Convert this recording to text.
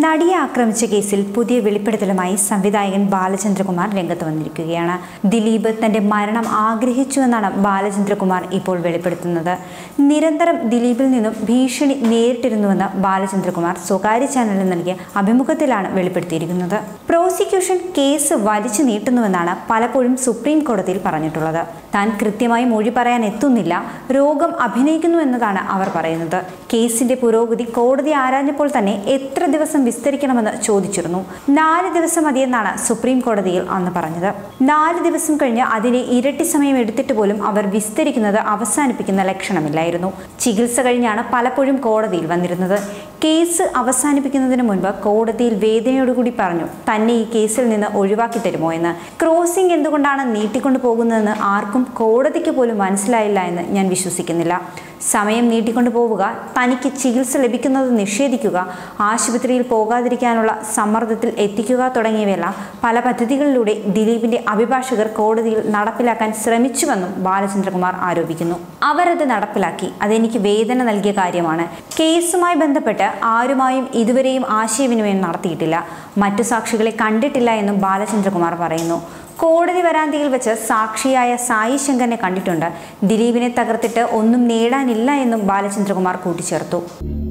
നടിയെ ആക്രമിച്ച കേസിൽ പുതിയ വെളിപ്പെടുത്തലുമായി സംവിധായകൻ ബാലചന്ദ്രകുമാർ രംഗത്ത് വന്നിരിക്കുകയാണ് ദിലീപ് തന്റെ മരണം ആഗ്രഹിച്ചുവെന്നാണ് ബാലചന്ദ്രകുമാർ ഇപ്പോൾ വെളിപ്പെടുത്തുന്നത് നിരന്തരം ദിലീപിൽ നിന്നും ഭീഷണി നേരിട്ടിരുന്നുവെന്ന് ബാലചന്ദ്രകുമാർ സ്വകാര്യ ചാനലിൽ നൽകിയ അഭിമുഖത്തിലാണ് വെളിപ്പെടുത്തിയിരിക്കുന്നത് പ്രോസിക്യൂഷൻ കേസ് വലിച്ചു നീട്ടുന്നുവെന്നാണ് പലപ്പോഴും സുപ്രീം കോടതിയിൽ പറഞ്ഞിട്ടുള്ളത് താൻ കൃത്യമായി മൊഴി പറയാൻ എത്തുന്നില്ല രോഗം അഭിനയിക്കുന്നു എന്നതാണ് അവർ പറയുന്നത് കേസിന്റെ പുരോഗതി കോടതി ആരാഞ്ഞപ്പോൾ തന്നെ എത്ര ദിവസം വിസ്തരിക്കണമെന്ന് ചോദിച്ചിരുന്നു നാല് ദിവസം മതിയെന്നാണ് സുപ്രീം കോടതിയിൽ അന്ന് പറഞ്ഞത് നാല് ദിവസം കഴിഞ്ഞ് അതിനെ ഇരട്ടി സമയം എടുത്തിട്ട് പോലും അവർ വിസ്തരിക്കുന്നത് അവസാനിപ്പിക്കുന്ന ലക്ഷണമില്ലായിരുന്നു ചികിത്സ കഴിഞ്ഞാണ് പലപ്പോഴും കോടതിയിൽ വന്നിരുന്നത് കേസ് അവസാനിപ്പിക്കുന്നതിന് മുൻപ് കോടതിയിൽ വേദനയോടുകൂടി പറഞ്ഞു തന്നെ ഈ കേസിൽ നിന്ന് ഒഴിവാക്കി തരുമോ എന്ന് ക്രോസിംഗ് എന്തുകൊണ്ടാണ് നീട്ടിക്കൊണ്ടു പോകുന്നതെന്ന് ആർക്കും കോടതിക്ക് പോലും മനസ്സിലായില്ല എന്ന് ഞാൻ വിശ്വസിക്കുന്നില്ല സമയം നീട്ടിക്കൊണ്ടു പോവുക തനിക്ക് ചികിത്സ ലഭിക്കുന്നത് നിഷേധിക്കുക ആശുപത്രിയിൽ പോകാതിരിക്കാനുള്ള സമ്മർദ്ദത്തിൽ എത്തിക്കുക തുടങ്ങിയവയെല്ലാം പല പദ്ധതികളിലൂടെ ദിലീപിന്റെ അഭിഭാഷകർ കോടതിയിൽ നടപ്പിലാക്കാൻ ശ്രമിച്ചുവെന്നും ബാലചന്ദ്രകുമാർ ആരോപിക്കുന്നു അവരത് നടപ്പിലാക്കി അതെനിക്ക് വേദന നൽകിയ കാര്യമാണ് കേസുമായി ബന്ധപ്പെട്ട് ആരുമായും ഇതുവരെയും ആശയവിനിമയം നടത്തിയിട്ടില്ല മറ്റു സാക്ഷികളെ കണ്ടിട്ടില്ല എന്നും ബാലചന്ദ്രകുമാർ പറയുന്നു കോടതി വരാന്തിയിൽ വെച്ച് സാക്ഷിയായ സായി ശങ്കറിനെ കണ്ടിട്ടുണ്ട് ദിലീപിനെ തകർത്തിട്ട് ഒന്നും നേടാനില്ല എന്നും ബാലചന്ദ്രകുമാർ കൂട്ടിച്ചേർത്തു